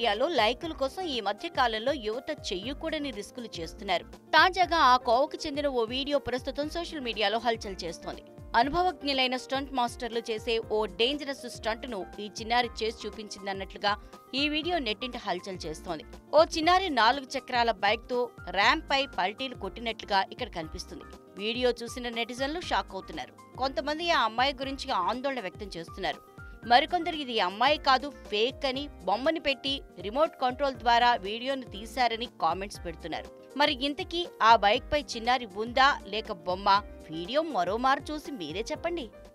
మీడియాలో లైకుల కోసం ఈ మధ్య కాలంలో యువత చెయ్యకూడని రిస్కులు చేస్తున్నారు తాజాగా ఆ కోవకు చెందిన ఓ వీడియో ప్రస్తుతం సోషల్ మీడియాలో హల్చల్ చేస్తోంది అనుభవజ్ఞులైన స్టంట్ మాస్టర్లు చేసే ఓ డేంజరస్ స్టంట్ ను ఈ చిన్నారి చేసి చూపించిందన్నట్లుగా ఈ వీడియో నెట్టింట హల్చల్ చేస్తోంది ఓ చిన్నారి నాలుగు చక్రాల బైక్ తో ర్యాంప్ పై పల్టీలు కొట్టినట్లుగా ఇక్కడ కనిపిస్తుంది వీడియో చూసిన నెటిజన్లు షాక్ అవుతున్నారు కొంతమంది ఆ అమ్మాయి గురించి ఆందోళన వ్యక్తం చేస్తున్నారు మరికొందరు ఇది అమ్మాయి కాదు ఫేక్ అని బొమ్మని పెట్టి రిమోట్ కంట్రోల్ ద్వారా వీడియోను తీశారని కామెంట్స్ పెడుతున్నారు మరి ఇంతకీ ఆ బైక్ పై చిన్నారి ఉందా లేక బొమ్మ వీడియో మరోమారు చూసి మీరే చెప్పండి